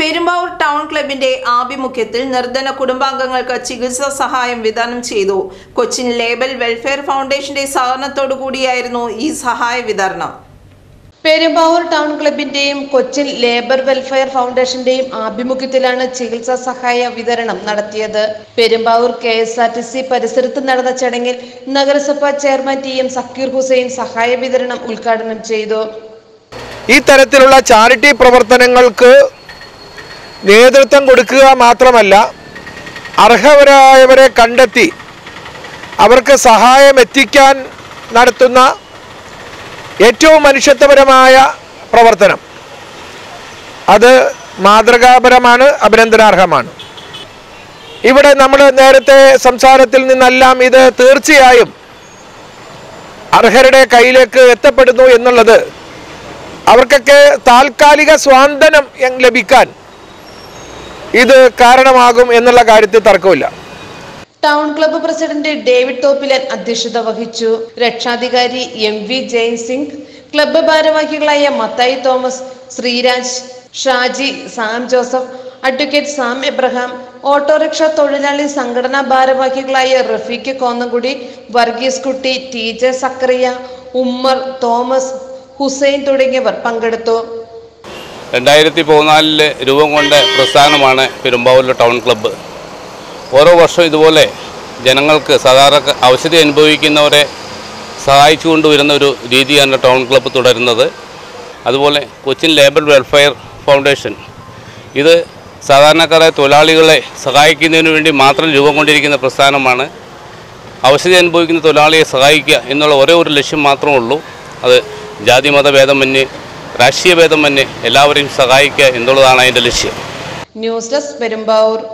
Perumbavoor town ക്ലബിന്റെ ആഭിമുഖ്യത്തിൽ നിർധന കുടുംബാംഗങ്ങൾക്ക് ചികിത്സാ സഹായം വിതരണം ചെയ്തു കൊച്ചിൻ ലേബൽ വെൽഫെയർ ഫൗണ്ടേഷന്റെ സഹകരണത്തോടു കൂടിയായിരുന്നു ഈ സഹായ വിതരണം പെരുമ്പാവൂർ ടൗൺ ക്ലബിന്റെയും കൊച്ചിൻ ലേബർ വെൽഫെയർ ഫൗണ്ടേഷന്റെയും ആഭിമുഖ്യത്തിലാണ് ചികിത്സാ സഹായ വിതരണം നടത്തിയത് Perumbavoor K S R T C പരിസരത്ത് നടന്ന ചടങ്ങിൽ നഗരസഭാ chairman T M Zakir Hussain സഹായ വിതരണം ഉദ്ഘാടനം ചെയ്തു ഈ തരത്തിലുള്ള ചാരിറ്റി പ്രവർത്തനങ്ങൾക്ക് നേതൃത്വം കൊടുക്കുക മാത്രമല്ല അർഹരായവരെ കണ്ടെത്തി അവർക്ക് സഹായം എത്തിക്കാൻ നടത്തുന്ന ഏറ്റവും മനുഷ്യത്വപരമായ പ്രവർത്തനം അത് മാതൃകാപരമാണ് അഭിനന്ദനാർഹമാണ് ഇവിടെ നമ്മൾ നേരത്തെ സംസാരത്തിൽ നിന്നെല്ലാം ഇത് തീർച്ചയായും അർഹരുടെ കയ്യിലേക്ക് എത്തപ്പെടുന്നു എന്നുള്ളത് അവർക്കൊക്കെ താൽക്കാലിക സ്വാന്തനം എങ് ലഭിക്കാൻ ഇത് കാരണമാകും എന്നുള്ള കാര്യത്തിൽ തർക്കമില്ല town club president David Thoppilan അധ്യക്ഷത വഹിച്ചു രക്ഷാധികാരി M V Jain Singh club ഭാരവാഹികളായ Mathai Thomas Sreeraj Shaji Sam Joseph advocate Sam Abraham autorickshaw തൊഴിലാളി സംഘടനാ ഭാരവാഹികളായ Rafeeq Konnamkudi Varghese Kutty T J Zacharia Ummer Thomas Hussain തുടങ്ങിയവർ പങ്കെടുത്തു രണ്ടായിരത്തി പതിനാലില് രൂപം കൊണ്ട പ്രസ്ഥാനമാണ് പെരുമ്പാവൂരിലെ ടൗൺ ക്ലബ്ബ് ഓരോ വർഷവും ഇതുപോലെ ജനങ്ങൾക്ക് സാധാരണ അവശത അനുഭവിക്കുന്നവരെ സഹായിച്ചു കൊണ്ടുവരുന്ന ഒരു രീതിയാണ് ടൗൺ ക്ലബ്ബ് തുടരുന്നത് അതുപോലെ കൊച്ചിൻ ലേബർ വെൽഫെയർ ഫൗണ്ടേഷൻ ഇത് സാധാരണക്കാരായ തൊഴിലാളികളെ സഹായിക്കുന്നതിന് വേണ്ടി മാത്രം രൂപം കൊണ്ടിരിക്കുന്ന പ്രസ്ഥാനമാണ് അവശത അനുഭവിക്കുന്ന തൊഴിലാളിയെ സഹായിക്കുക എന്നുള്ള ഒരേ ഒരു ലക്ഷ്യം മാത്രമേ ഉള്ളൂ അത് ജാതി മതഭേദമന്യേ രാഷ്ട്രീയ ഭേദമന്യേ എല്ലാവരെയും സഹായിക്കുക എന്നുള്ളതാണ് അതിൻ്റെ ലക്ഷ്യം ന്യൂസ് ഡെസ്ക് പെരുമ്പാവൂർ